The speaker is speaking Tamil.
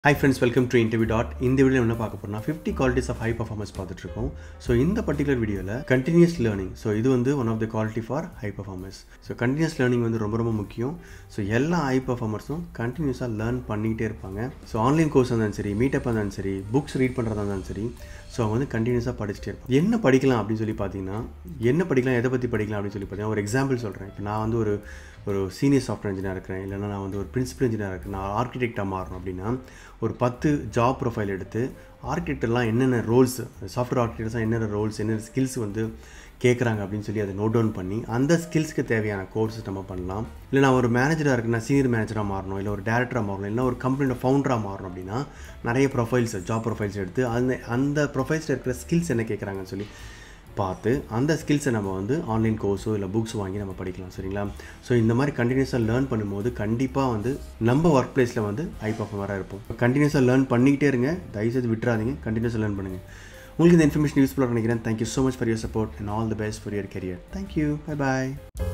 high friends welcome to interview dot இந்த வீடியோ என்ன பார்க்க போறோம்னா fifty qualities of high performance பார்த்துட்டு இருக்கோம் ஸோ இந்த பர்டிகுலர் வீடியோவில் கண்டினியூஸ் லேர்னிங் ஸோ இது வந்து one of the quality for high performance so continuous learning வந்து ரொம்ப ரொம்ப முக்கியம் ஸோ எல்லா ஹை பர்ஃபார்மர்ஸும் கண்டினியூஸாக லேர்ன் பண்ணிகிட்டே இருப்பாங்க ஸோ ஆன்லைன் கோர்ஸ் இருந்தாலும் சரி மீட்டப் இருந்தாலும் சரி புக்ஸ் ரீட் பண்ணுறதா இருந்தாலும் சரி ஸோ அவங்க வந்து கண்டினியூஸாக படிச்சுட்டே இருப்பாங்க என்ன படிக்கலாம் அப்படின்னு சொல்லி பார்த்தீங்கன்னா என்ன படிக்கலாம் எதை பற்றி படிக்கலாம் அப்படின்னு சொல்லி பார்த்தீங்கன்னா ஒரு எக்ஸாம்பிள் சொல்கிறேன் இப்போ நான் வந்து ஒரு ஒரு சீனியர் சாஃப்ட்வேர் இன்ஜினியர் இருக்கிறேன் இல்லைனா நான் வந்து ஒரு பிரின்சிபல் இன்ஜினியர் இருக்கேன் நான் ஆர்கிடெக்டாக மாறணும் அப்படின்னா ஒரு பத்து ஜாப் ப்ரொஃபைல் எடுத்து ஆர்கிடெக்டெல்லாம் என்னென்ன ரோல்ஸ் சாஃப்ட்வேர் ஆர்கிடெக்டர்ஸாக என்னென்ன ரோல்ஸ் என்னென்ன ஸ்கில்ஸ் வந்து கேட்குறாங்க அப்படின்னு சொல்லி அதை நோட் டவுன் பண்ணி அந்த ஸ்கில்ஸ்க்கு தேவையான கோர்ஸஸ் நம்ம பண்ணலாம் இல்லை நான் ஒரு மேனேஜராக இருக்கு நான் சீனியர் மேனேஜராக மாறணும் இல்லை ஒரு டேரக்டராக மாறணும் இல்லை ஒரு கம்பெனியோட ஃபவுண்டராக மாறணும் அப்படின்னா நிறைய ப்ரொஃபைல்ஸ் ஜாப் ப்ரொஃபைல்ஸ் எடுத்து அந்த அந்த ப்ரொஃபைல்ஸில் இருக்கிற ஸ்கில்ஸ் என்ன கேட்குறாங்கன்னு சொல்லி பார்த்து அந்த ஸ்கில்ஸை நம்ம வந்து ஆன்லைன் கோர்ஸோ இல்லை புக்ஸ் வாங்கி நம்ம படிக்கலாம் சரிங்களா ஸோ இந்த மாதிரி கண்டினியூஸாக லேர்ன் பண்ணும்போது கண்டிப்பாக வந்து நம்ம ஒர்க் பிளேஸில் வந்து ஹை பர்ஃபார்மராக இருப்போம் கண்டினியூஸாக லேர்ன் பண்ணிக்கிட்டே இருங்க தயவுசெய்து விட்டுறாதீங்க கண்டினியூஸாக லேர்ன் பண்ணுங்கள் உங்களுக்கு இந்த இன்ஃபர்மேஷன் யூஸ்ஃபுல்லாக நினைக்கிறேன் thank you so much for your support and all the best for your career thank you bye bye